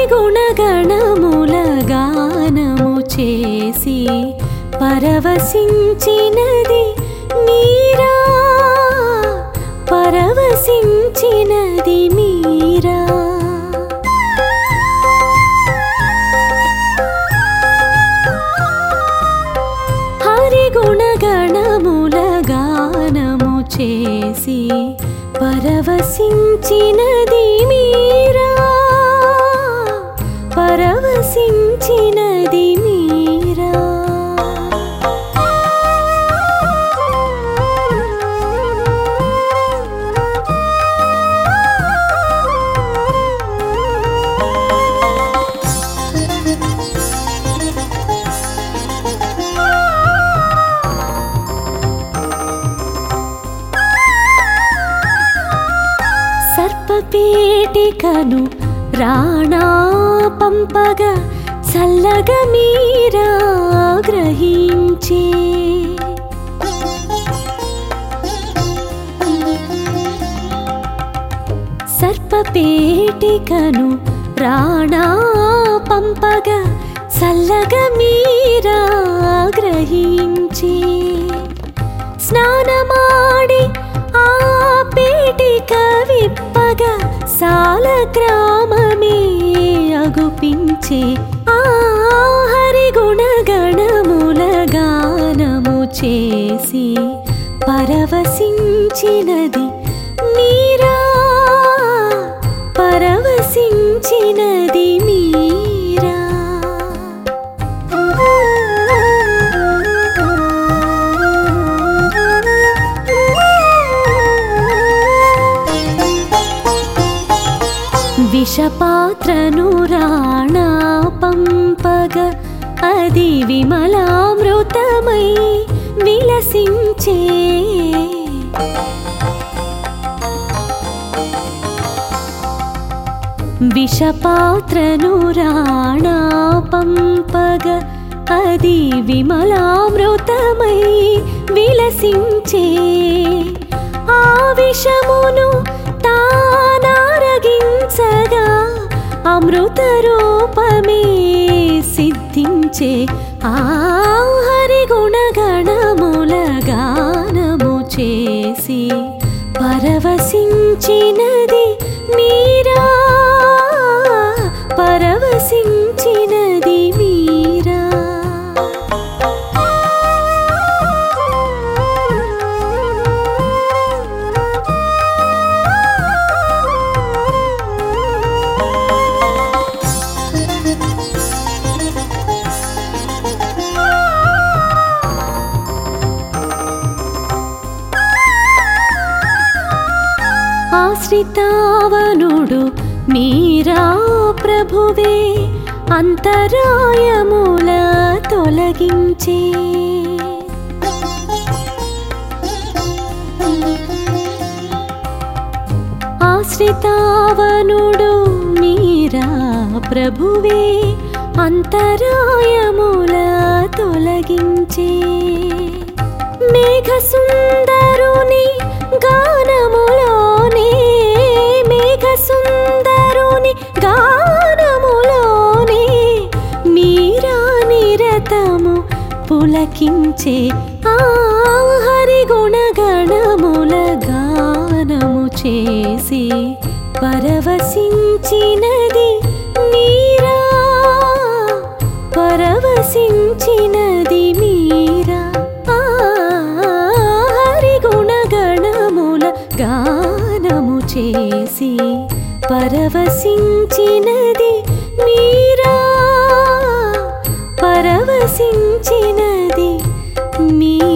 హరిగుణగణముల గానము చేసి పరవశించినది మీరా పరవశించినది మీరా హరిగుణగణముల గానము చేసి పరవశించినది మీరా పరవశించినది మీరా సర్పపేటికను రాణా పంపగ చల్లగ మీరా గ్రహించే సర్పపేటికను రాణా పంపగ చల్లగ మీరా గ్రహించే స్నానమాడి ఆ పేటిక విప్పగ సాల గ్రామమే అగుపించే ఆ హరిగుణగణముల గానము చేసి పరవశించినది మీరా పరవశించినది మీరా విషపాత్రను రాణా పంపగ అది విమలామృతమై విలసించే విషపాత్రను రాణా పంపగ అది విమలామృతమై విలసించే ఆ విషమును తానారగించగా అమృత రూపమే సిద్ధించే ఆ హరిగుణగణముల గానము చేసి పరవశించినది మీరా పరవశించినది మీరా ఆశ్రితావనుడు మీరా ప్రభువే అంతరాయముల తొలగించే ఆశ్రితావనుడు మీరా ప్రభువే అంతరాయముల తొలగించే మేఘ సుందరుని గానములోనే మేఘ సుందరుని గానములోనే మీరా నిరతము పులకించే ఆ హరిగుణగణముల గానము చేసి పరవశించినది మీరా పరవశించినది మీరా ఆ హరిగుణగణముల గానము చేసి పరవశించినది మీరా పరవశించినది మీ